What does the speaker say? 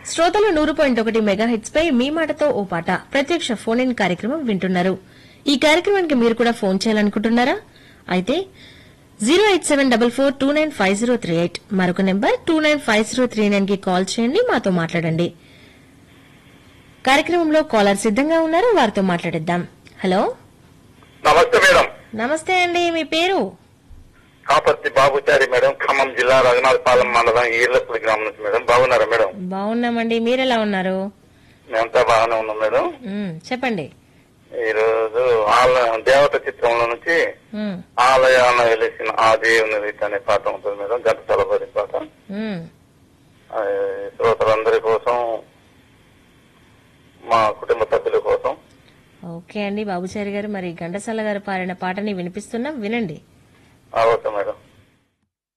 శ్రోతలు నూరు పాయింట్ ఒకటి మెగా హిట్స్ పై మీ మాటతో ఓ పాట ప్రత్యక్ష ఫోన్ ఇన్ కార్యక్రమం వింటున్నారు ఈ కార్యక్రమానికి మీరు కూడా ఫోన్ చేయాలనుకుంటున్నారా అయితే zero eight seven double four two nine five zero three eight మరొక number two nine five zero three nine కి కాల్ చేయండి మాతో మాట్లాడండి కార్యక్రమంలో కాలర్ సిద్ధంగా ఉన్నారు వారితో మాట్లాడిద్దాం హలో నమస్తే మేడం నమస్తే అండి మీ పేరు కాపర్తి బాబుచారి మేడం ఖమ్మం జిల్లా రఘునాథపాలెం మండలం ఈర్లపల్లి గ్రామం నుంచి మేడం బాగున్నారా మేడం బాగున్నామండి మీరెలా ఉన్నారు మేమంతా బాగానే ఉన్నాం మేడం మ్, చెప్పండి ఈ రోజు ఆల దేవత చిత్రంలో నుంచి మ్, ఆలయాన వెలిసిన ఆ దేవుని రీతి అనే పాట ఉంటుంది మేడం గత తలపతి పాట మ్. ఆ, శ్రోతలందరి కోసం మా కుటుంబ సభ్యుల కోసం ఓకే అండి బాబుచారి గారు మరి ఘంటసాల గారు పాడిన పాటని వినిపిస్తున్నాం వినండి